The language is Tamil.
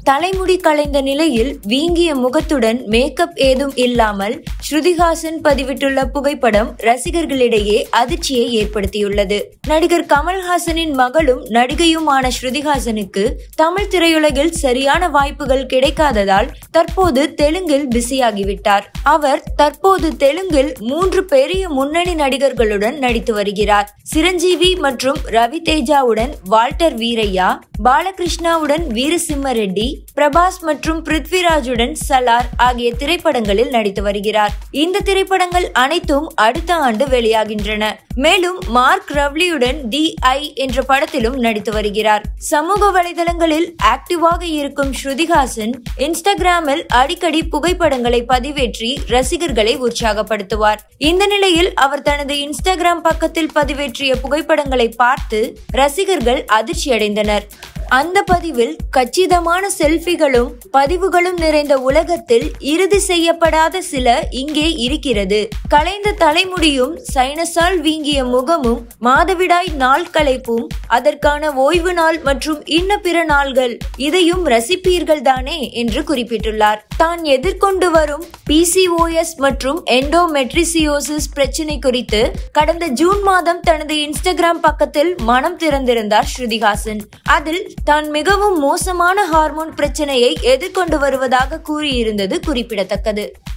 தலைமுடி கலைந்த நிலையில் வீங்கிய முகத்துடன் மேக்கப் ஏதும் இல்லாமல் ஸ்ருதிஹாசன் பதிவிட்டுள்ள புகைப்படம் ரசிகர்களிடையே அதிர்ச்சியை ஏற்படுத்தியுள்ளது நடிகர் கமல்ஹாசனின் மகளும் நடிகையுமான ஸ்ருதிஹாசனுக்கு தமிழ் திரையுலகில் சரியான வாய்ப்புகள் கிடைக்காததால் தற்போது தெலுங்கில் பிஸியாகிவிட்டார் அவர் தற்போது தெலுங்கில் மூன்று பெரிய முன்னணி நடிகர்களுடன் நடித்து வருகிறார் சிரஞ்சீவி மற்றும் ரவி தேஜாவுடன் வால்டர் வீரையா பாலகிருஷ்ணாவுடன் வீரசிம்ம ரெட்டி பிரபாஸ் மற்றும் பிருத்விராஜுடன் சலார் ஆகிய திரைப்படங்களில் நடித்து வருகிறார் இந்த திரைப்படங்கள் அனைத்தும் அடுத்த ஆண்டு வெளியாகின்றன மேலும் மார்க் ரவ்லியுடன் டி ஐ என்ற படத்திலும் நடித்து வருகிறார் சமூக வலைதளங்களில் ஆக்டிவாக இருக்கும் ஸ்ருதிஹாசன் இன்ஸ்டாகிராமில் அடிக்கடி புகைப்படங்களை பதிவேற்றி ரசிகர்களை உற்சாகப்படுத்துவார் இந்த நிலையில் அவர் தனது இன்ஸ்டாகிராம் பக்கத்தில் பதிவேற்றிய புகைப்படங்களை பார்த்து ரசிகர்கள் அதிர்ச்சியடைந்தனர் அந்த பதிவில் கச்சிதமான செல்ஃபிகளும் பதிவுகளும் நிறைந்த உலகத்தில் இறுதி செய்யப்படாத சில இங்கே இருக்கிறது கலைந்த தலைமுடியும் சைனஸால் வீங்கிய முகமும் மாதவிடாய் நாள் களைப்பும் அதற்கான ஓய்வு நாள் மற்றும் இன்ன பிற நாள்கள் இதையும் ரசிப்பீர்கள் தானே என்று குறிப்பிட்டுள்ளார் தான் எதிர்கொண்டு வரும் பிசிஓஎஸ் மற்றும் எண்டோமெட்ரிசியோசிஸ் பிரச்சினை குறித்து கடந்த ஜூன் மாதம் தனது இன்ஸ்டாகிராம் பக்கத்தில் மனம் திறந்திருந்தார் ஸ்ருதிஹாசன் அதில் தான் மிகவும் மோசமான ஹார்மோன் பிரச்சனையை எதிர்கொண்டு வருவதாக கூறியிருந்தது குறிப்பிடத்தக்கது